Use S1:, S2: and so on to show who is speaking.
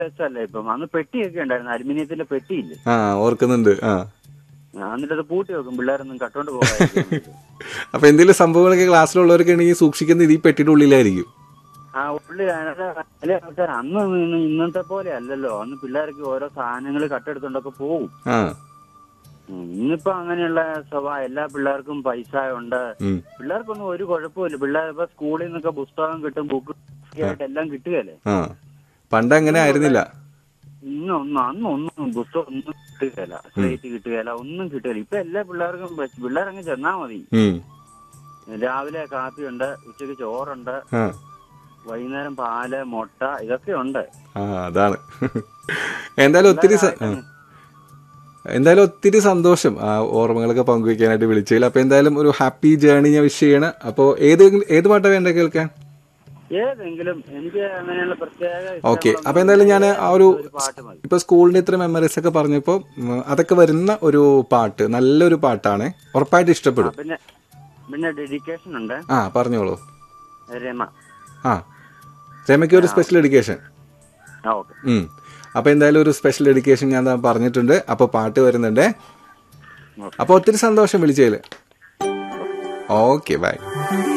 S1: രസമല്ലേ ഇപ്പം അന്ന് പെട്ടിയൊക്കെ ഉണ്ടായിരുന്നു അലുമിനിയത്തിന്റെ പെട്ടിയില്ലേ
S2: ആ ഓർക്കുന്നുണ്ട് ആ
S1: ആ, എന്നിട്ട് അത് പൂട്ടി വെക്കും പിള്ളേരൊന്നും കട്ടോണ്ട് പോകാൻ
S2: അപ്പൊ എന്തെങ്കിലും സംഭവങ്ങളൊക്കെ ക്ലാസ്സിലുള്ളവരൊക്കെ ഉണ്ടെങ്കിൽ സൂക്ഷിക്കുന്നത് ഈ പെട്ടിയുടെ ഉള്ളിലായിരിക്കും
S1: ആ ഉള്ളി അതിനകത്ത് ചില ആൾക്കാർ അന്ന് ഇന്ന് ഇന്നത്തെ പോലെ അല്ലല്ലോ അന്ന് പിള്ളേർക്ക് ഓരോ സാധനങ്ങൾ കട്ടെടുത്തോണ്ടൊക്കെ പോകും
S2: ആ
S1: ഉം, ഇന്നിപ്പോ അങ്ങനെയുള്ള സ്വഭാവം എല്ലാ പിള്ളേർക്കും പൈസ ഉണ്ട്
S2: ഉം.
S1: പിള്ളേർക്കൊന്നും ഒരു കുഴപ്പമില്ല പിള്ളേർ ഇപ്പൊ സ്കൂളിൽ നിന്നൊക്കെ പുസ്തകം കിട്ടും ബുക്ക് ആയിട്ട് എല്ലാം കിട്ടുകയല്ലേ
S2: ആ പണ്ട് അങ്ങനെ ആയിരുന്നില്ല
S1: ഇന്നൊന്നും അന്നൊന്നും പുസ്തകം ഒന്നും കിട്ടുകയില്ല സ്ലേറ്റ് കിട്ടുകയില്ല ഒന്നും കിട്ടുകയില്ല ഇപ്പൊ എല്ലാ പിള്ളേർക്കും ബസ്- പിള്ളേരങ്ങ് ചെന്നാ മതി
S2: ഉം.
S1: രാവിലെ കാപ്പിയുണ്ട് ഉച്ചയ്ക്ക് ചോറുണ്ട്
S2: ആ
S1: വൈകുന്നേരം പാല് മുട്ട ഇതൊക്കെ ഉണ്ട്
S2: ആ അതാണ് എന്തായാലും ഒത്തിരി സ- ആ. എന്തായാലും ഒത്തിരി സന്തോഷം ആ ഓർമ്മകളൊക്കെ പങ്കുവെക്കാനായിട്ട് വിളിച്ചതിൽ അപ്പൊ എന്തായാലും ഒരു ഹാപ്പി ജേണി ഞാൻ വിഷ് ചെയ്യണം അപ്പോ ഏത് ഏത് പാട്ടാ വേണ്ട കേൾക്കാൻ
S1: ഏതെങ്കിലും എനിക്ക് അങ്ങനെയുള്ള പ്രത്യേക
S2: ഓക്കെ
S1: ഇഷ്ടമുള്ള
S2: അപ്പൊ എന്തായാലും ഞാൻ ആ ഒരു
S1: ഒരു പാട്ട് മതി
S2: ഇപ്പൊ സ്കൂളിന്റെ ഇത്ര മെമ്മറീസ് ഒക്കെ പറഞ്ഞപ്പോ ഉം, അതൊക്കെ വരുന്ന ഒരു പാട്ട് നല്ലൊരു പാട്ടാണ് ഉറപ്പായിട്ട് ഇഷ്ടപ്പെടും
S1: പിന്നെ പിന്നെ ഡെഡിക്കേഷൻ ഉണ്ട്
S2: ആ പറഞ്ഞോളൂ
S1: രമ
S2: ആ രമയ്ക്ക് ഒരു സ്പെഷ്യൽ എഡ്യൂക്കേഷൻ
S1: ആ ഓക്കെ
S2: ഉം അപ്പൊ എന്തായാലും ഒരു സ്പെഷ്യൽ എഡ്യൂക്കേഷൻ ഞാൻ ദാ പറഞ്ഞിട്ടുണ്ട് അപ്പൊ പാട്ട് വരുന്നുണ്ട് അപ്പൊ ഒത്തിരി സന്തോഷം വിളിച്ചതില് ഓക്കെ ബൈ